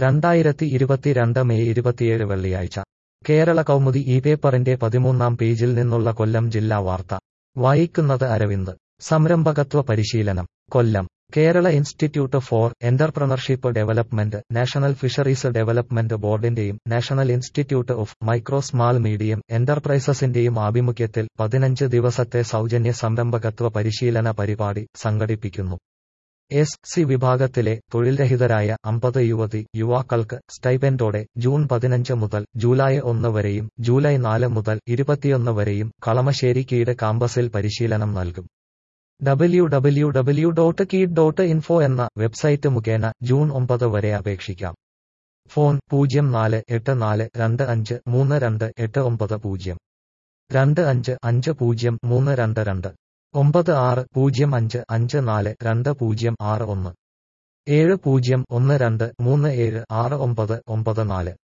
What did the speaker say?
രണ്ടായിരത്തി ഇരുപത്തിരണ്ട് മെയ് ഇരുപത്തിയേഴ് വെള്ളിയാഴ്ച കേരള കൗമുദി ഈ പേപ്പറിന്റെ പതിമൂന്നാം പേജിൽ നിന്നുള്ള കൊല്ലം ജില്ലാ വാർത്ത വായിക്കുന്നത് അരവിന്ദ് സംരംഭകത്വ പരിശീലനം Kollam Kerala institute for entrepreneurship development national fisheries development ബോർഡിന്റെയും national institute of micro small medium എന്റർപ്രൈസസിന്റെയും ആഭിമുഖ്യത്തിൽ പതിനഞ്ച് ദിവസത്തെ സൗജന്യ സംരംഭകത്വ പരിശീലന പരിപാടി സംഘടിപ്പിക്കുന്നു എസ് സി വിഭാഗത്തിലെ തൊഴിൽരഹിതരായ അമ്പത് യുവതി യുവാക്കൾക്ക് സ്റ്റൈപെൻഡോടെ ജൂൺ പതിനഞ്ച് മുതൽ ജൂലൈ ഒന്ന് വരെയും ജൂലൈ നാല് മുതൽ ഇരുപത്തിയൊന്ന് വരെയും കളമശ്ശേരി കീട് കാമ്പസിൽ പരിശീലനം നൽകും W W W dot KIED dot info എന്ന വെബ്സൈറ്റ് മുഖേന ജൂൺ ഒമ്പത് വരെ അപേക്ഷിക്കാം ഫോൺ പൂജ്യം നാല് എട്ട് നാല് രണ്ട് അഞ്ച് മൂന്ന് രണ്ട് എട്ട് ഒമ്പത് പൂജ്യം രണ്ട് അഞ്ച് അഞ്ച് പൂജ്യം മൂന്ന് രണ്ട് രണ്ട് ഒമ്പത് ആറ് പൂജ്യം അഞ്ച് അഞ്ച് നാല് രണ്ട് പൂജ്യം ആറ് ഒന്ന് ഏഴ് പൂജ്യം ഒന്ന് രണ്ട് മൂന്ന് ഏഴ് ആറ് ഒമ്പത് ഒമ്പത് നാല്